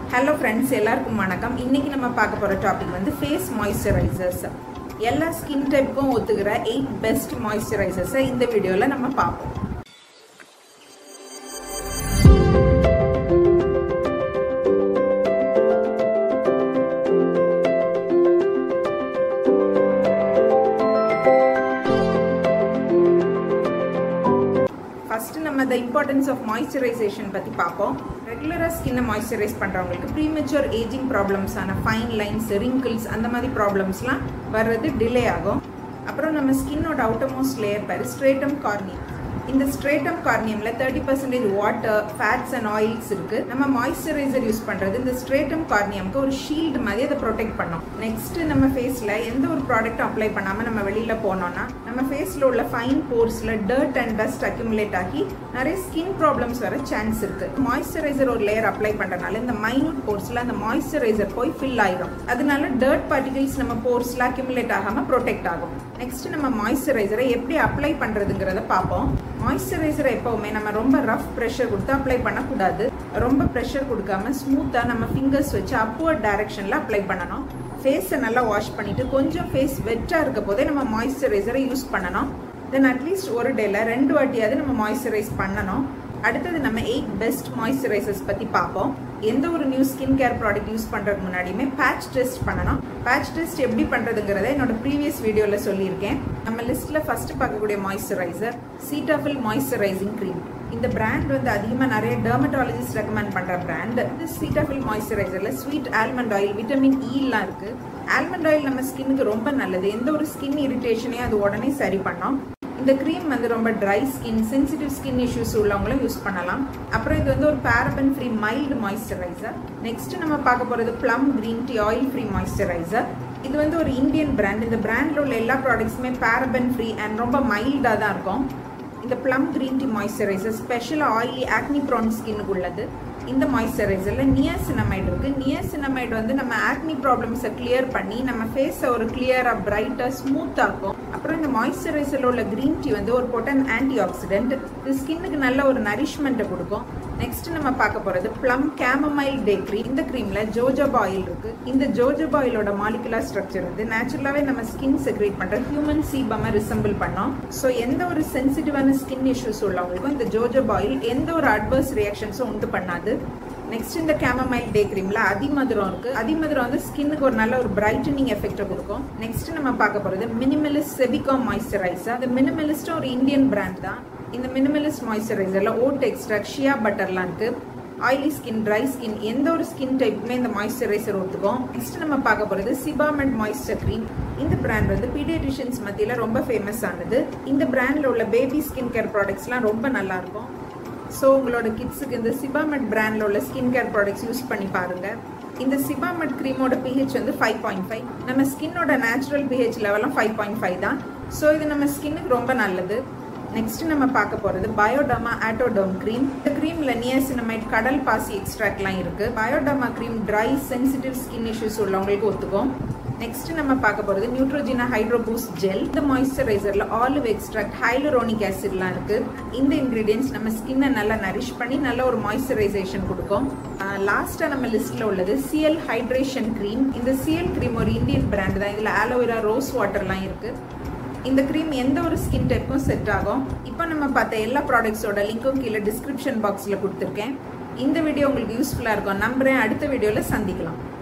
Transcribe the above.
hello friends எல்லாருக்கும் வணக்கம் இன்னைக்கு நம்ம பார்க்க போகிற டாபிக் வந்து ஃபேஸ் மாய்ஸ்சரைசர்ஸ் எல்லா ஸ்கின் டைப்புக்கும் ஒத்துக்கிற எயிட் பெஸ்ட் மாய்ஸ்சரைசர்ஸை இந்த வீடியோவில் நம்ம பார்ப்போம் ஃபஸ்ட்டு நம்ம த இம்பார்ட்டன்ஸ் ஆஃப் மாய்ஸ்சரைசேஷன் பற்றி பார்ப்போம் ரெகுலராக ஸ்கின்னை மாய்ஸ்சரைஸ் பண்ணுறவங்களுக்கு ப்ரீமெச்சூர் ஏஜிங் ப்ராப்ளம்ஸான ஃபைன் லைன்ஸ் ரிங்கிள்ஸ் அந்த மாதிரி ப்ராப்ளம்ஸ்லாம் வர்றது டிலே ஆகும் அப்புறம் நம்ம ஸ்கின்னோட அவுட்டர் மோஸ்ட் லேயர் பேர் ஸ்ட்ரேட்டம் கார்னியம் இந்த ஸ்ட்ரேட்டம் கார்னியமில் thirty percentage water fats and oils இருக்குது நம்ம மாய்ஸ்சரைசர் யூஸ் பண்ணுறது இந்த ஸ்ட்ரேட்டம் கார்னியம்க்கு ஒரு ஷீல்டு மாதிரி அதை ப்ரொடெக்ட் பண்ணோம் நெக்ஸ்ட் நம்ம ஃபேஸில் எந்த ஒரு ப்ராடக்ட்டும் அப்ளை பண்ணாமல் நம்ம வெளியில் போனோம்னா நம்ம ஃபேஸில் உள்ள ஃபைன் போர்ஸில் டர்ட் அண்ட் டஸ்ட் அக்யூமுலேட் ஆகி நிறைய ஸ்கின் ப்ராப்ளம்ஸ் வர சான்ஸ் இருக்குது மாய்ஸ்சரைசர் ஒரு லேயர் அப்ளை பண்ணுறதுனால இந்த மைனூட் போர்ஸில் அந்த மாய்ஸ்சரைசர் போய் ஃபில் ஆயிரும் அதனால டர்ட் பார்ட்டிகல்ஸ் நம்ம போர்ஸில் அக்யூமுலேட் ஆகாமல் ப்ரொடெக்ட் ஆகும் நெக்ஸ்ட் நம்ம மாய்ஸ்சரைசரை எப்படி அப்ளை பண்ணுறதுங்கிறத பார்ப்போம் மாய்ஸ்சரைசரை எப்போவுமே நம்ம ரொம்ப ரஃப் ப்ரெஷர் கொடுத்து அப்ளை பண்ணக்கூடாது ரொம்ப ப்ரெஷர் கொடுக்காம ஸ்மூத்தாக நம்ம ஃபிங்கர்ஸ் வச்சு அப்வர்ட் டைரக்ஷனில் அப்ளை பண்ணணும் ஃபேஸை நல்லா வாஷ் பண்ணிவிட்டு கொஞ்சம் ஃபேஸ் வெட்டாக இருக்க போதே நம்ம மாய்ஸ்சரைசரை யூஸ் பண்ணணும் தென் அட்லீஸ்ட் ஒரு டேல ரெண்டு வாட்டியாவது நம்ம மாய்ஸ்சரைஸ் பண்ணணும் அடுத்தது நம்ம எயிட் பெஸ்ட் மாய்ஸ்சரைசர்ஸ் பற்றி பார்ப்போம் எந்த ஒரு new skin care product use பண்ணுறதுக்கு முன்னாடியுமே பேட்ச் டெஸ்ட் பண்ணணும் பேட்ச் டெஸ்ட் எப்படி பண்ணுறதுங்கிறத என்னோட ப்ரீவியஸ் வீடியோவில் சொல்லியிருக்கேன் நம்ம லிஸ்ட்டில் ஃபஸ்ட்டு பார்க்கக்கூடிய மாய்ஸ்சரைசர் சீட்டாஃபில் மாய்ஸ்சரைசிங் க்ரீம் இந்த பிராண்ட் வந்து அதிகமாக நிறைய டெர்மட்டாலஜிஸ்ட் ரெக்கமெண்ட் பண்ணுற பிராண்ட் இந்த சீட்டாஃபில் மாய்ஸ்சரைசரில் ஸ்வீட் ஆல்மண்ட் ஆயில் விட்டமின் ஈலாம் இருக்குது ஆல்மண்ட் ஆயில் நம்ம ஸ்கின்னுக்கு ரொம்ப நல்லது எந்த ஒரு ஸ்கின் இரிட்டேஷனையும் அது உடனே சரி பண்ணோம் இந்த க்ரீம் வந்து ரொம்ப dry skin sensitive skin issues உள்ளவங்களும் யூஸ் பண்ணலாம் அப்புறம் இது வந்து ஒரு paraben free mild moisturiser next நம்ம பார்க்க போகிறது Plum green tea oil free moisturiser இது வந்து ஒரு இந்தியன் பிராண்ட் இந்த பிராண்டில் உள்ள எல்லா ப்ராடக்ட்ஸுமே பேரபன் ஃப்ரீ அண்ட் ரொம்ப மைல்டாக தான் இருக்கும் இந்த ப்ளம் க்ரீன் டீ மாய்ஸ்சரைசர் ஸ்பெஷலாக ஆயிலி ஆக்னி ப்ரான் ஸ்கின்னுக்கு உள்ளது இந்த மாய்ஸ்சரைசரில் நியாசினமைட் இருக்குது நியாசினமைட் வந்து நம்ம ஆக்னி ப்ராப்ளம்ஸை கிளியர் பண்ணி நம்ம ஃபேஸை ஒரு கிளியராக பிரைட்டாக ஸ்மூத் ஆக்கும் அப்புறம் இந்த மாய்ஸ்சரைசரில் உள்ள க்ரீன் டீ வந்து ஒரு பொட்டன் ஆன்டி ஆக்சிடென்ட் இது ஸ்கின்னுக்கு நல்ல ஒரு நரிஷ்மெண்ட்டை கொடுக்கும் நெக்ஸ்ட் நம்ம பார்க்க போகிறது ப்ளம் கேமமைல் டே க்ரீம் இந்த க்ரீமில் ஜோஜோபா ஆயில் இருக்குது இந்த ஜோஜோபா ஆயிலோட மாலிகுலர் ஸ்ட்ரக்சர் வந்து நேச்சுரலாகவே நம்ம ஸ்கின் செக்ரேட் பண்ணுற ஹியூமன் சீபமை ரிசம்பிள் பண்ணோம் ஸோ எந்த ஒரு சென்சிட்டிவான ஸ்கின் இஷ்யூஸ் உள்ளவங்களுக்கும் இந்த ஜோஜோபா ஆயில் எந்த ஒரு அட்வர்ஸ் ரியாக்ஷன்ஸும் உண்டு பண்ணாது நெக்ஸ்ட் இந்த கேமமைல் டே கிரீம்ல அதிமதுரம் இருக்கு அதிமதுரம் வந்து ஸ்கின்னுக்கு ஒரு நல்ல ஒரு பிரைட்டனிங் எஃபெக்ட் கொடுக்கும் நெக்ஸ்ட் நம்ம பார்க்க போறது மினிமலிஸ்ட் செபிகாம் மாய்ஸ்சரைசர் அந்த மினிமலிஸ்டும் ஒரு இந்தியன் பிராண்ட் தான் இந்த மினிமலிஸ்ட் மாய்ஸ்சரைசர்ல ஓட் எக்ஸ்ட்ராக்ட் ஷியா பட்டர்லாம் இருக்கு ஆயிலி ஸ்கின் ட்ரை ஸ்கின் எந்த ஒரு ஸ்கின் டைப்புமே இந்த மாய்ஸ்சரைசர் ஒத்துக்கும் நெக்ஸ்ட் நம்ம பார்க்க போகிறது சிபாமெட் மாய்ஸ்சர் க்ரீம் இந்த பிராண்ட் வந்து பீடியட்ரிஷியன்ஸ் மத்தியில் ரொம்ப ஃபேமஸ் ஆனது இந்த பிராண்டில் உள்ள பேபி ஸ்கின் கேர் ப்ராடக்ட்ஸ்லாம் ரொம்ப நல்லா இருக்கும் ஸோ உங்களோட கிட்ஸுக்கு இந்த சிபாமெட் பிராண்டில் உள்ள ஸ்கின் கேர் ப்ராடக்ட்ஸ் யூஸ் பண்ணி பாருங்கள் இந்த சிபாமெட் க்ரீமோட பிஹெச் வந்து ஃபைவ் பாயிண்ட் ஃபைவ் நம்ம ஸ்கின்னோட நேச்சுரல் பிஹெச் லெவலும் ஃபைவ் பாயிண்ட் ஃபைவ் தான் ஸோ இது நம்ம ஸ்கின்னுக்கு ரொம்ப நல்லது நெக்ஸ்ட் நம்ம பார்க்க போகிறது பயோடமா ஆட்டோடோம் க்ரீம் இந்த க்ரீமில் நியசினமைட் கடல் பாசி எக்ஸ்ட்ராக்ட்லாம் இருக்குது Bioderma cream dry sensitive skin issues உள்ளவங்களுக்கு ஒத்துக்கும் நெக்ஸ்ட் நம்ம பார்க்க போகிறது நியூட்ரோஜினா ஹைட்ரோபூஸ்ட் ஜெல் இந்த மாய்ஸ்சரைசரில் ஆலிவ் எக்ஸ்ட்ராக்ட் ஹைலரோனிக் ஆசிட்லாம் இருக்குது இந்த இன்க்ரீடியன்ஸ் நம்ம ஸ்கின்னை நல்லா நரிஷ் பண்ணி நல்ல ஒரு மாய்ஸ்சரைசேஷன் கொடுக்கும் லாஸ்ட்டாக நம்ம லிஸ்ட்டில் உள்ளது சிஎல் ஹைட்ரேஷன் க்ரீம் இந்த சிஎல் க்ரீம் ஒரு இந்தியன் பிராண்ட் தான் இதில் ஆலோவேரா ரோஸ் வாட்டர்லாம் இருக்குது இந்த க்ரீம் எந்த ஒரு ஸ்கின் டைப்புக்கும் செட் ஆகும் இப்போ நம்ம பார்த்த எல்லா ப்ராடக்ட்ஸோட லிங்க்கும் கீழே டிஸ்கிரிப்ஷன் பாக்ஸில் கொடுத்துருக்கேன் இந்த வீடியோ உங்களுக்கு யூஸ்ஃபுல்லாக இருக்கும் நம்புகிறேன் அடுத்த வீடியோவில் சந்திக்கலாம்